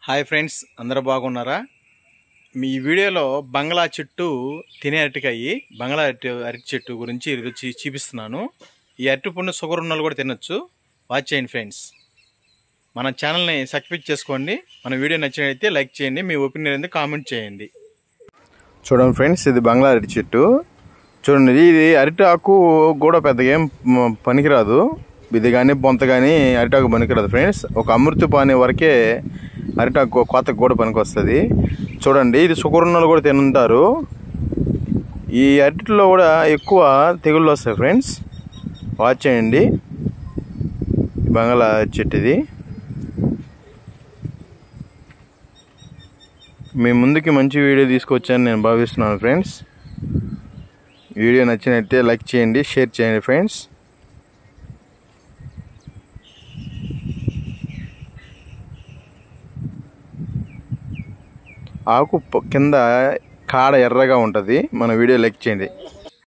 hi friends అందరూ బాగున్నారా మీ వీడియోలో బంగ్లా చెట్టు తినే అరటికాయి బంగ్లా అరటి అరటి చెట్టు గురించి రుచి చూపిస్తున్నాను ఈ అరటి పండు షుగర్ ఉన్న వాళ్ళు కూడా తినొచ్చు వాచ్ చేయండి ఫ్రెండ్స్ మన ఛానల్ని సబ్స్క్రైబ్ చేసుకోండి మన వీడియో నచ్చినట్లయితే లైక్ చేయండి మీ ఒపీనియన్ అనేది కామెంట్ చేయండి చూడండి ఫ్రెండ్స్ ఇది బంగ్లా అరటి చెట్టు చూడండి ఇది అరటి ఆకు కూడా పెద్దగా ఏం మ- పనికిరాదు ఇది కానీ బొంత కానీ అరిటాకు పనికిరాదు ఫ్రెండ్స్ ఒక అమృత పాని వరకే అరిటాకు కోతకు కూడా పనికి వస్తుంది చూడండి ఇది షుగర్ ఉన్న వాళ్ళు కూడా తింటారు ఈ అరటిలో కూడా ఎక్కువ తెగుళ్ళు వస్తాయి ఫ్రెండ్స్ వాచ్ చేయండి ఈ బంగాళా చెట్టు ఇది మీ ముందుకి మంచి వీడియో తీసుకొచ్చాను నేను భావిస్తున్నాను ఫ్రెండ్స్ వీడియో నచ్చినట్టే లైక్ చేయండి షేర్ చేయండి ఫ్రెండ్స్ ఆకు ప- కింద కాడ ఎర్రగా ఉంటుంది మన వీడియో లైక్ చేయండి